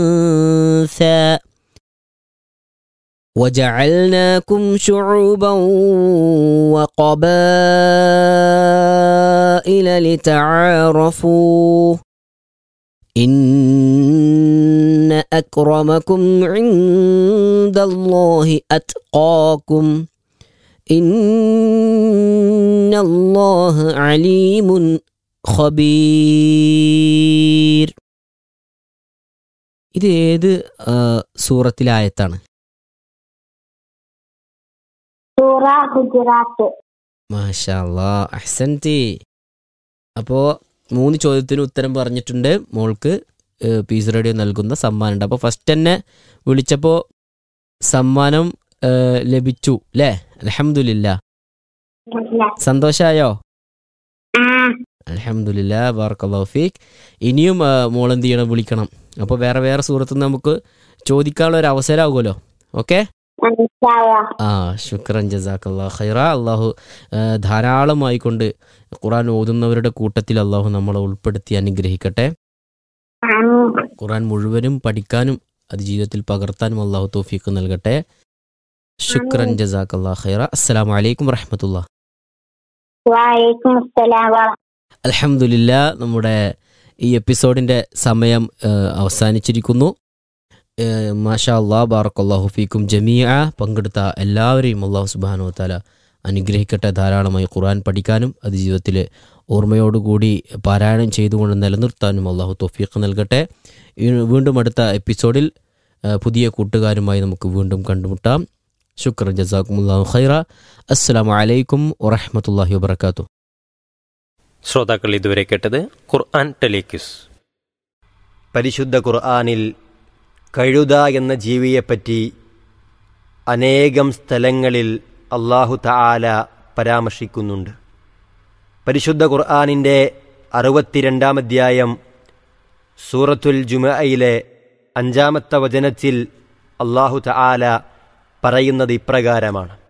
أنثى وجعلناكم شعوبا وقبائل لتعارفوا إن أكرمكم عند الله أتقاكم إن الله عليم خبير ഇത് ഏത് ആ, സൂറത്തിലെ ആയത്താണ് സൂറ ഗുജറാത്ത് മാഷാ അല്ലാ അഹ്സൻതി അപ്പോൾ മൂന്ന് ചോദ്യത്തിന് ഉത്തരം പറഞ്ഞിട്ടുണ്ട് മോൾക്ക് ഏഹ്, പീസ് റേഡിയോ നൽകുന്ന സമ്മാനമുണ്ട് അപ്പോൾ ഫസ്റ്റ് തന്നെ വിളിച്ചപ്പോൾ സമ്മാനം ഏഹ്, ലഭിച്ചു അല്ലേ അലഹമുല്ല സന്തോഷായോ ആ അലഹമുല്ല ബാർക്കല്ലാഹു ഫീക്ക് ഇനിയും ആ, മോൾ എന്ത് ചെയ്യണം വിളിക്കണം അപ്പോൾ വേറെ വേറെ സുഹൃത്തു നമുക്ക് ചോദിക്കാനുള്ള ഒരു അവസരമാകുമല്ലോ ഓക്കെ മനസ്സിലായോ ആ ശുക്രൻ ജസാക്കല്ലാ ഖൈറ അള്ളാഹു ആ, ധാരാളമായി കൊണ്ട് ഖുറാൻ ഓതുന്നവരുടെ കൂട്ടത്തിൽ അള്ളാഹു നമ്മളെ ഉൾപ്പെടുത്തി അനുഗ്രഹിക്കട്ടെ ആമീൻ ഖുറാൻ മുഴുവനും പഠിക്കാനും അത് ജീവിതത്തിൽ പകർത്താനും അള്ളാഹു തോഫീക്ക് നൽകട്ടെ ശുക്രൻ ജസാക്കല്ലാ ഖൈറ അസ്സലാമു അലൈക്കും വറഹമത്തുള്ള വലൈക്കും അസ്സലാം അലഹമുല്ല നമ്മുടെ ഈ എപ്പിസോഡിൻ്റെ സമയം ആ, അവസാനിച്ചിരിക്കുന്നു ഏഹ് മാഷാ അള്ളാ ബാറക്കല്ലാഹു ഫീക്കും ജമീഅ പങ്കെടുത്ത എല്ലാവരെയും അള്ളാഹു സുബാനു താല അനുഗ്രഹിക്കട്ടെ ധാരാളമായി ഖുർആൻ പഠിക്കാനും അത് ജീവിതത്തിൽ ഓർമ്മയോടുകൂടി പാരായണം ചെയ്തുകൊണ്ട് നിലനിർത്താനും അള്ളാഹു തൊഫീഖ് നൽകട്ടെ ഈ- വീണ്ടും അടുത്ത എപ്പിസോഡിൽ ഏഹ് പുതിയ കൂട്ടുകാരുമായി നമുക്ക് വീണ്ടും കണ്ടുമുട്ടാം ശുക്രൻ ജസാക്കുമുല്ലാഹു ഖൈറ അസ്സലാമു അലൈക്കും വറഹമത്തല്ലാഹി വബർക്കാത്തു ശ്രോതാക്കൾ ഇതുവരെ കേട്ടത് ഖുർആൻ ടെലിക്യൂസ് പരിശുദ്ധ ഖുർആാനിൽ കഴുത എന്ന ജീവിയെപ്പറ്റി അനേകം സ്ഥലങ്ങളിൽ അള്ളാഹു തആല പരാമർശിക്കുന്നുണ്ട് പരിശുദ്ധ ഖുർആാനിൻ്റെ അറുപത്തിരണ്ടാം അധ്യായം സൂറത്തുൽ ജുമയിലെ അഞ്ചാമത്തെ വചനത്തിൽ അള്ളാഹു തആല പറയുന്നത് ഇപ്രകാരമാണ്